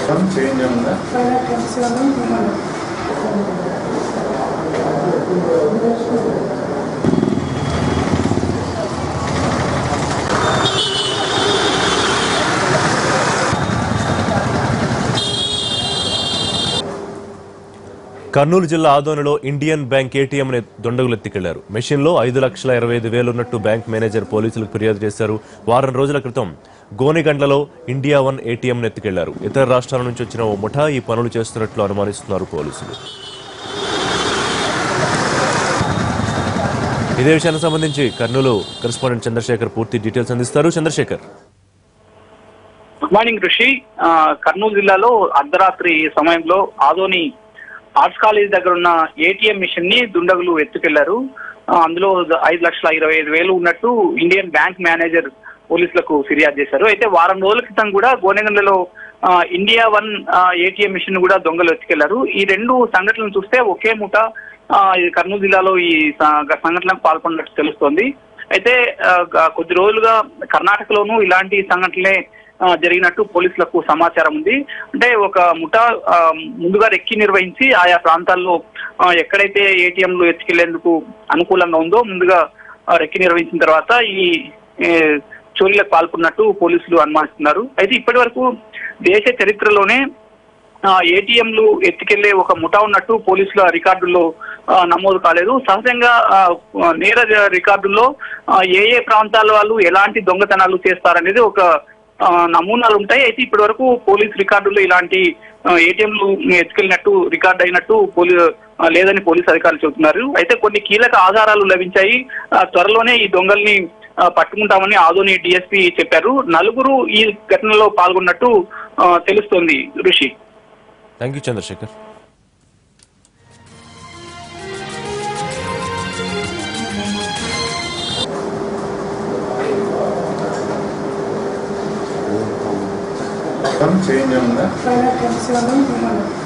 change ఉందా పైన ట్రెండ్స్లోనే మనం కర్నూలు జిల్లా ఆదోనిలో ఇండియన్ బ్యాంక్ ఏటీఎం ని దొండగులు ఎత్తికెళ్లారు మెషిన్లో ఐదు లక్షల ఇరవై ఐదు వేలున్నట్టు బ్యాంక్ మేనేజర్ పోలీసులకు ఫిర్యాదు చేశారు వారం రోజుల క్రితం గోనిగండ్లలో ఇండియా వన్ ఏటీఎం ని ఎత్తికెళ్లారు ఇతర రాష్ట్రాల నుంచి వచ్చిన ఓ ముఠా ఈ పనులు చేస్తున్నట్లు అనుమానిస్తున్నారు పోలీసులు ఇదే విషయానికి సంబంధించి కర్నూలు కరెస్పాండెంట్ చంద్రశేఖర్ పూర్తి డీటెయిల్స్ అందిస్తారు చంద్రశేఖర్ గుడ్ మార్నింగ్ ఋషి ఆ, కర్నూలు జిల్లాలో అర్ధరాత్రి సమయంలో ఆదోని ఆర్ట్స్ కాలేజ్ దగ్గర ఉన్న ఏటీఎం మిషన్ ని దుండగులు ఎత్తుకెళ్లారు ఆ, అందులో ఐదు లక్షల ఇరవై ఐదు వేలు ఉన్నట్టు ఇండియన్ బ్యాంక్ మేనేజర్ పోలీసులకు ఫిర్యాదు చేశారు అయితే వారం రోజుల క్రితం కూడా గోనెగండ్లలో ఆ, ఇండియా వన్ ఏటీఎం మిషన్ కూడా దొంగలు ఎత్తుకెళ్లారు ఈ రెండు సంఘటనలు చూస్తే ఒకే ముఠ ఆ, ఈ కర్నూలు జిల్లాలో ఈ స- సంఘటనలకు పాల్గొన్నట్టు తెలుస్తోంది అయితే ఆ, గ- కొద్ది రోజులుగా కర్ణాటకలోనూ ఇలాంటి సంఘటనలే ఆ, జరిగినట్టు పోలీసులకు సమాచారం ఉంది అంటే ఒక ముఠా ఆ, ముందుగా రెక్కి నిర్వహించి ఆయా ప్రాంతాల్లో ఆ, ఎక్కడైతే ఏటీఎంలు ఎత్తుకెళ్లేందుకు అనుకూలంగా ఉందో ముందుగా ఆ, రెక్కి నిర్వహించిన తర్వాత ఈ ఏ, చోరీలకు పాల్గొన్నట్టు పోలీసులు అనుమానిస్తున్నారు అయితే ఇప్పటి వరకు దేశ చరిత్రలోనే ఏటీఎంలు ఎత్తుకెళ్లే ఒక ముఠా ఉన్నట్టు పోలీసుల రికార్డుల్లో ఆ, నమోదు కాలేదు సహజంగా ఆ, నేర రికార్డుల్లో ఆ, ఏ ఏ ప్రాంతాల వాళ్ళు ఎలాంటి దొంగతనాలు చేస్తారనేది ఒక ఆ, నమూనాలు ఉంటాయి అయితే ఇప్పటి వరకు పోలీస్ రికార్డుల్లో ఇలాంటి ఏటీఎంలు ఎత్తుకెళ్ళినట్టు రికార్డ్ అయినట్టు పోలీ ఆ, లేదని పోలీస్ అధికారులు చెబుతున్నారు అయితే కొన్ని కీలక ఆధారాలు లభించాయి ఆ, త్వరలోనే ఈ దొంగల్ని ఆ, పట్టుకుంటామని ఆదోని డిఎస్పీ చెప్పారు నలుగురు ఈ ఘటనలో పాల్గొన్నట్టు ఆ, తెలుస్తోంది ఋషి థ్యాంక్ యూ చంద్రశేఖర్ చేంజ్ ఉందా పైన ట్రెండ్స్లోనే మనం